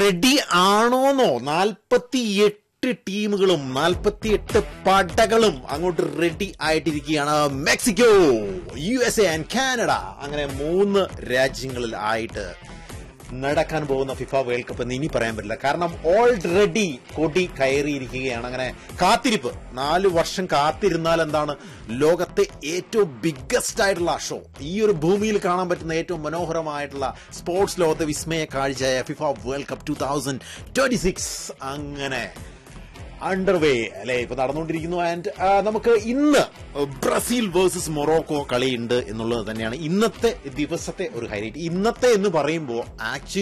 ready ആണോന്നോ നാൽപ്പത്തിയെട്ട് ടീമുകളും നാൽപ്പത്തിയെട്ട് പടകളും അങ്ങോട്ട് റെഡി ആയിട്ടിരിക്കുകയാണ് Mexico U S A and Canada അങ്ങനെ മൂന്ന് രാജ്യങ്ങളിൽ ആയിട്ട് നടക്കാൻ പോകുന്ന ഫിഫ വേൾഡ് കപ്പ് എന്ന് ഇനി പറയാൻ പറ്റില്ല കാരണം ഓൾറെഡി കൊടി കയറിയിരിക്കുകയാണ് അങ്ങനെ കാത്തിരിപ്പ് നാല് വർഷം കാത്തിരുന്നാൽ എന്താണ് ലോകത്തെ ഏറ്റവും ബിഗ്ഗസ്റ്റ് ആയിട്ടുള്ള ഷോ ഈ ഒരു ഭൂമിയിൽ കാണാൻ പറ്റുന്ന ഏറ്റവും മനോഹരമായിട്ടുള്ള സ്പോർട്സ് ലോകത്തെ വിസ്മയ കാഴ്ചയായ FIFA World Cup two thousand twenty six അങ്ങനെ അണ്ടർവേ അല്ലെ ഇപ്പൊ നടന്നുകൊണ്ടിരിക്കുന്നു ആൻഡ് നമുക്ക് ഇന്ന് ബ്രസീൽ വേഴ്സസ് മൊറോക്കോ കളിയുണ്ട് എന്നുള്ളത് തന്നെയാണ് ഇന്നത്തെ ദിവസത്തെ ഒരു ഹൈലൈറ്റ് ഇന്നത്തെ എന്ന് പറയുമ്പോൾ ആക്ച്വലി